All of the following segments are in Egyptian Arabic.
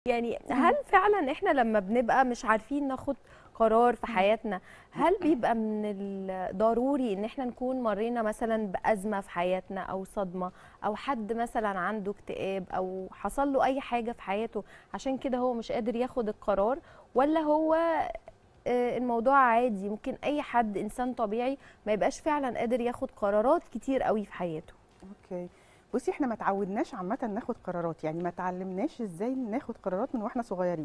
يعني هل فعلا احنا لما بنبقى مش عارفين ناخد قرار في حياتنا هل بيبقى من الضروري ان احنا نكون مرينا مثلا بأزمة في حياتنا او صدمة او حد مثلا عنده اكتئاب او حصل له اي حاجة في حياته عشان كده هو مش قادر ياخد القرار ولا هو آه، الموضوع عادي ممكن اي حد انسان طبيعي ما يبقاش فعلا قادر ياخد قرارات كتير قوي في حياته اوكي بصي احنا ما تعودناش عامه ناخد قرارات يعني ما تعلمناش ازاي ناخد قرارات من واحنا صغيرين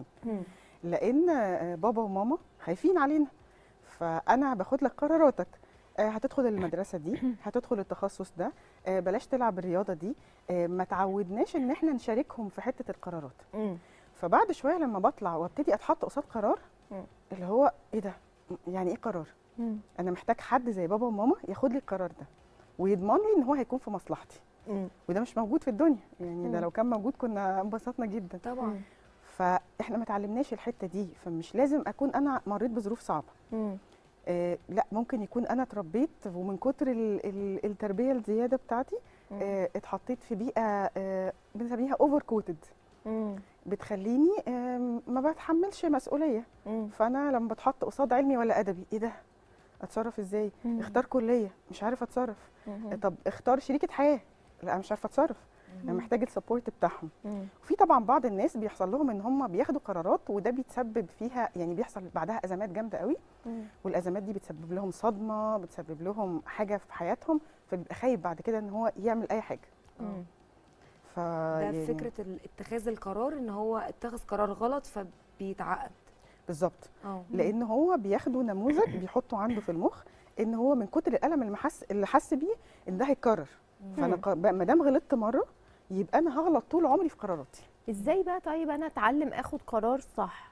لان آه، بابا وماما خايفين علينا فانا باخد لك قراراتك آه، هتدخل المدرسه دي هتدخل التخصص ده آه، بلاش تلعب الرياضه دي آه، ما تعودناش ان احنا نشاركهم في حته القرارات مم. فبعد شويه لما بطلع وابتدي اتحط قصاد قرار مم. اللي هو ايه ده يعني ايه قرار مم. انا محتاج حد زي بابا وماما ياخد لي القرار ده ويضمن لي ان هو هيكون في مصلحتي مم. وده مش موجود في الدنيا يعني ده مم. لو كان موجود كنا انبسطنا جدا طبعا فاحنا ما اتعلمناش الحته دي فمش لازم اكون انا مريت بظروف صعبه مم. آه لا ممكن يكون انا اتربيت ومن كتر ال ال التربيه الزياده بتاعتي مم. آه اتحطيت في بيئه آه بنسميها اوفر كوتد مم. بتخليني آه ما بتحملش مسؤوليه مم. فانا لما بتحط قصاد علمي ولا ادبي ايه ده اتصرف ازاي مم. اختار كليه مش عارفه اتصرف مم. طب اختار شريكه حياه لا أنا مش عارفه اتصرف انا مم. محتاج السبورت بتاعهم مم. وفي طبعا بعض الناس بيحصل لهم ان هم بياخدوا قرارات وده بيتسبب فيها يعني بيحصل بعدها ازمات جامده قوي مم. والازمات دي بتسبب لهم صدمه بتسبب لهم حاجه في حياتهم فبيبقى خايف بعد كده ان هو يعمل اي حاجه مم. ف ده يعني فكره ال- اتخاذ القرار ان هو اتخذ قرار غلط فبيتعقد بالظبط اه لان هو بياخدوا نموذج بيحطوا عنده في المخ ان هو من كتر الالم اللي حس اللي حس بيه ان ده هيتكرر فانا ق- ما دام غلطت مره يبقى انا هغلط طول عمري في قراراتي ازاي بقى طيب انا اتعلم اخد قرار صح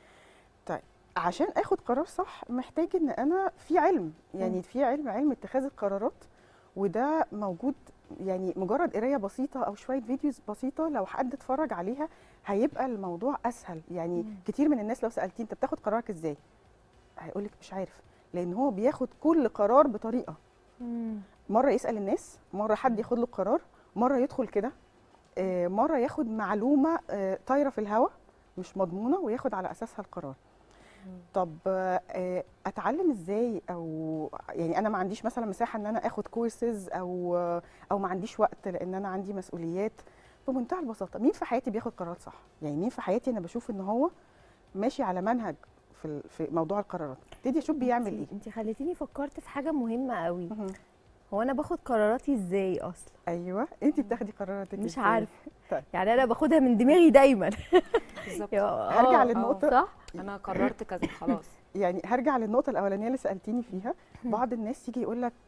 عشان اخد قرار صح محتاج ان انا في علم يعني مم. في علم علم اتخاذ القرارات وده موجود يعني مجرد قرايه بسيطه او شويه فيديوز بسيطه لو حد اتفرج عليها هيبقى الموضوع اسهل يعني مم. كتير من الناس لو سالتيه انت بتاخد قرارك ازاي هيقولك مش عارف لان هو بياخد كل قرار بطريقه مره يسال الناس مره حد ياخد له قرار مره يدخل كده آه، مره ياخد معلومه آه، طايره في الهواء مش مضمونه وياخد على اساسها القرار طب آه، اتعلم ازاي او يعني انا ما عنديش مثلا مساحه ان انا اخد كورسز او او ما عنديش وقت لان انا عندي مسؤوليات بمنتهى البساطه مين في حياتي بياخد قرارات صح يعني مين في حياتي انا بشوف ان هو ماشي على منهج في ال- في موضوع القرارات ابتدي اشوف بيعمل ايه انت خليتيني فكرت في حاجه مهمه قوي مهم. هو انا باخد قراراتي ازاي اصلا ايوه انت بتاخدي قراراتك مش إزاي؟ عارفه طيب. يعني انا باخدها من دماغي دايما بالظبط هرجع آه، للنقطة. صح انا قررت كذا خلاص يعني هرجع للنقطة الأولانية اللي سألتيني فيها بعض الناس يجي يقول لك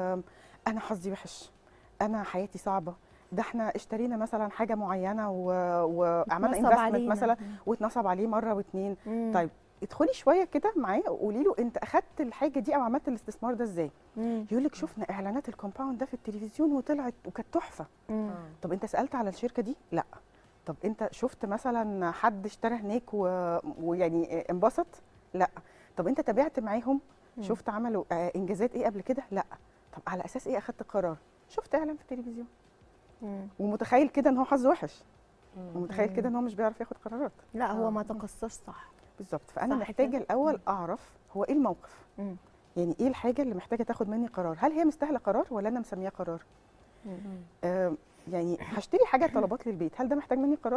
أنا حظي وحش أنا حياتي صعبة ده احنا اشترينا مثلا حاجة معينة و- وعملنا اتنصب انفستمنت علينا. مثلا واتنصب عليه مرة واتنين مم. طيب ادخلي شوية كده معاه وقولي له أنت أخدت الحاجة دي أو عملت الاستثمار ده إزاي؟ مم. يقول لك شفنا إعلانات الكومباوند ده في التلفزيون وطلعت وكانت تحفة مم. اه طب أنت سألت على الشركة دي؟ لا طب أنت شفت مثلا حد اشترى هناك و... ويعني انبسط؟ لا طب أنت تابعت معاهم مم. شفت عملوا آه، انجازات ايه قبل كده لا طب على اساس ايه اخدت قرار شفت اعلان في التلفزيون مم. ومتخيل كده ان هو حظ وحش مم. ومتخيل مم. كده ان هو مش بيعرف ياخد قرارات لا هو آه. ما تقصاش صح بالظبط فانا صح محتاجه كده؟ الاول اعرف هو ايه الموقف مم. يعني ايه الحاجه اللي محتاجه تاخد مني قرار هل هي مستاهله قرار ولا انا مسميها قرار مم. مم. آه يعني هشتري حاجه طلبات للبيت هل ده محتاج مني قرار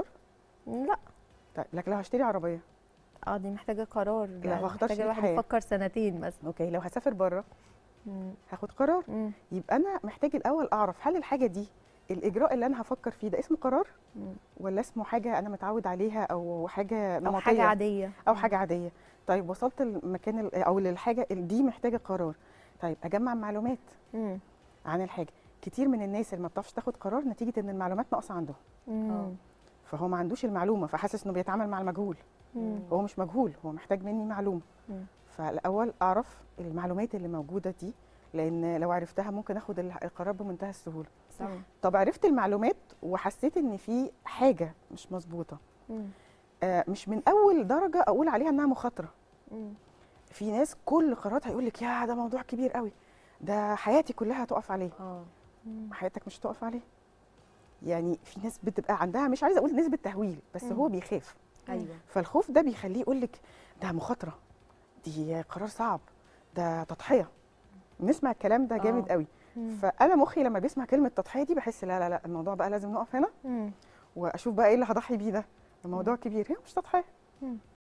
لا طيب لكن لو هشتري عربيه اه دي محتاجه قرار لو يعني هختار محتاجه شريك الواحد حياة. يفكر سنتين مثلا اوكي لو هسافر بره مم. هاخد قرار مم. يبقى انا محتاج الاول اعرف هل الحاجه دي الاجراء اللي انا هفكر فيه ده اسمه قرار مم. ولا اسمه حاجه انا متعود عليها او حاجه او نمطيه حاجه عاديه او حاجه عاديه طيب وصلت المكان ال- او للحاجه ال- دي محتاجه قرار طيب اجمع معلومات مم. عن الحاجه كتير من الناس اللي ما بتعرفش تاخد قرار نتيجه ان المعلومات ناقصه عندهم مم. فهو ما عندوش المعلومه فحاسس انه بيتعامل مع المجهول مم. هو مش مجهول هو محتاج مني معلومه مم. فالاول اعرف المعلومات اللي موجوده دي لان لو عرفتها ممكن اخد ال- القرار بمنتهى السهوله صح طب عرفت المعلومات وحسيت ان في حاجه مش مظبوطه مم. آه، مش من اول درجه اقول عليها انها مخاطره مم. في ناس كل قراراتها يقول لك يا ده موضوع كبير قوي ده حياتي كلها هتقف عليه اه مم. حياتك مش هتقف عليه يعني في ناس بتبقى عندها مش عايزه اقول نسبه تهويل بس مم. هو بيخاف ايوه فالخوف ده بيخليه يقول لك ده مخاطره دي قرار صعب ده تضحيه نسمع الكلام ده جامد آه. قوي مم. فانا مخي لما بيسمع كلمه تضحيه دي بحس لا لا لا الموضوع بقى لازم نقف هنا مم. واشوف بقى ايه اللي هضحي بيه ده الموضوع كبير هي مش تضحيه